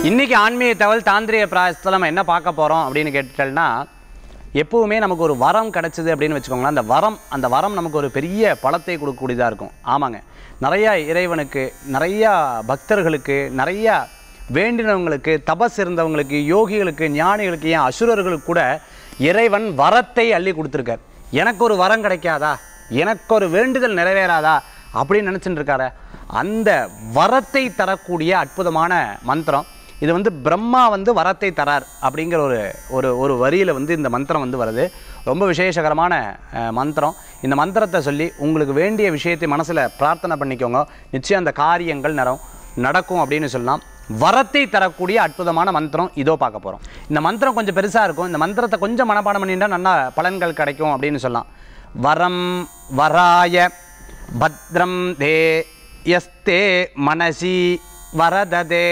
இன்னைக்கு ஆன்மீக தகவல் தாந்திரிய பிராயசத்தில் நம்ம என்ன பார்க்க போகிறோம் அப்படின்னு கேட்டுட்டோம்னா எப்பவுமே நமக்கு ஒரு வரம் கிடைச்சது அப்படின்னு வச்சுக்கோங்களேன் அந்த வரம் அந்த வரம் நமக்கு ஒரு பெரிய பலத்தை கொடுக்கக்கூடியதாக இருக்கும் ஆமாங்க நிறையா இறைவனுக்கு நிறையா பக்தர்களுக்கு நிறையா வேண்டினவங்களுக்கு தபஸ் இருந்தவங்களுக்கு யோகிகளுக்கு ஞானிகளுக்கு ஏன் அசுரர்களுக்கு கூட இறைவன் வரத்தை அள்ளி கொடுத்துருக்கார் எனக்கு ஒரு வரம் கிடைக்காதா எனக்கு ஒரு வேண்டுதல் நிறைவேறாதா அப்படின்னு நினச்சிட்டு இருக்காரு அந்த வரத்தை தரக்கூடிய அற்புதமான மந்திரம் இது வந்து பிரம்மா வந்து வரத்தை தரார் அப்படிங்கிற ஒரு ஒரு ஒரு வரியில் வந்து இந்த மந்திரம் வந்து வருது ரொம்ப விசேஷகரமான அஹ், மந்திரம் இந்த மந்திரத்தை சொல்லி உங்களுக்கு வேண்டிய விஷயத்தை மனசில் பிரார்த்தனை பண்ணிக்கோங்க நிச்சயம் அந்த காரியங்கள் நரம் நடக்கும் அப்படின்னு சொல்லலாம் வரத்தை தரக்கூடிய அற்புதமான மந்திரம் இதோ பார்க்க போகிறோம் இந்த மந்திரம் கொஞ்சம் பெருசாக இருக்கும் இந்த மந்திரத்தை கொஞ்சம் மனப்பாடம் பண்ணிட்டா நல்லா பலன்கள் கிடைக்கும் அப்படின்னு சொல்லலாம் வரம் வராய பத்ரம் தே யஸ்தே மனசி வரததே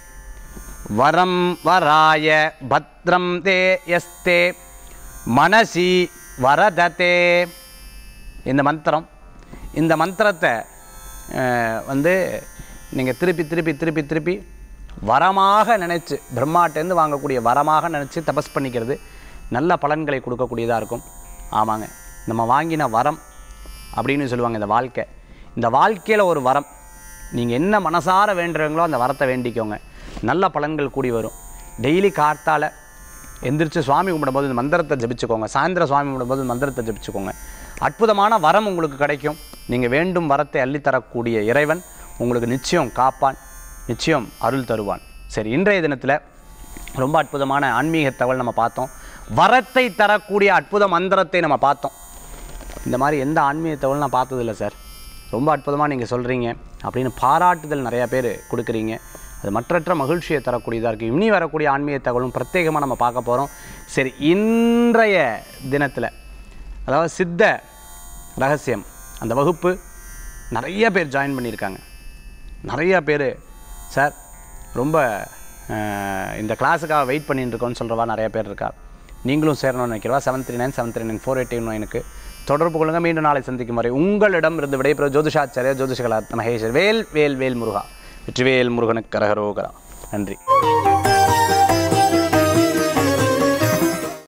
வரம் வராய பத்ரம் தே யஸ்தே மனசி வரததே இந்த மந்திரம் இந்த மந்திரத்தை அஹ், வந்து நீங்கள் திருப்பி திருப்பி திருப்பி திருப்பி வரமாக நினச்சி பிரம்மாட்டேருந்து வாங்கக்கூடிய வரமாக நினச்சி தபஸ் பண்ணிக்கிறது நல்ல பலன்களை கொடுக்கக்கூடியதாக இருக்கும் ஆமாங்க நம்ம வாங்கின வரம் அப்படின்னு சொல்லுவாங்க இந்த வாழ்க்கை இந்த வாழ்க்கையில் ஒரு வரம் நீங்கள் என்ன மனசார வேண்டுறீங்களோ அந்த வரத்தை வேண்டிக்கோங்க நல்ல பலன்கள் கூடி வரும் டெய்லி கார்த்தால எந்திரிச்சு சுவாமி கும்பிடும்போது இந்த மந்திரத்தை ஜபிச்சுக்கோங்க சாயந்தரம் சுவாமி கும்பிடும்போது இந்த மந்திரத்தை ஜபிச்சுக்கோங்க அற்புதமான வரம் உங்களுக்கு கிடைக்கும் நீங்கள் வேண்டும் வரத்தை அள்ளித்தரக்கூடிய இறைவன் உங்களுக்கு நிச்சயம் காப்பான் நிச்சயம் அருள் தருவான் சரி இன்றைய தினத்தில் ரொம்ப அற்புதமான ஆன்மீக தகவல் நம்ம பார்த்தோம் வரத்தை தரக்கூடிய அற்புத மந்திரத்தை நம்ம பார்த்தோம் இந்த மாதிரி எந்த ஆன்மீக தகவல் நான் பார்த்ததில்ல சார் ரொம்ப அற்புதமாக நீங்கள் சொல்கிறீங்க அப்படின்னு பாராட்டுதல் நிறையா பேர் கொடுக்குறீங்க அது மற்றற்ற மகிழ்ச்சியை தரக்கூடியதாக இருக்குது இனி வரக்கூடிய ஆன்மீக தகவலும் பிரத்யேகமாக நம்ம பார்க்க போகிறோம் சரி இன்றைய தினத்தில் அதாவது சித்த ரகசியம் அந்த வகுப்பு நிறைய பேர் ஜாயின் பண்ணியிருக்காங்க நிறைய பேர் சார் ரொம்ப அஹ், இந்த கிளாஸுக்காக வெயிட் பண்ணிட்டு இருக்கோம்னு சொல்கிறவா நிறைய பேர் இருக்கா நீங்களும் சேரணும்னு நினைக்கிறவா seven three nine seven three nine four eight நைனுக்கு தொடர்பு கொள்ளுங்க மீண்டும் நாளை சந்திக்கும் வரை உங்களிடம் இருந்து விடைபெற ஜோதிஷாச்சாரிய ஜோதிஷகலா மகேஸ்வர் வேல் வேல் வேல் முருகா வெற்றிவேல் முருகனுக்கு கரகரோகரா நன்றி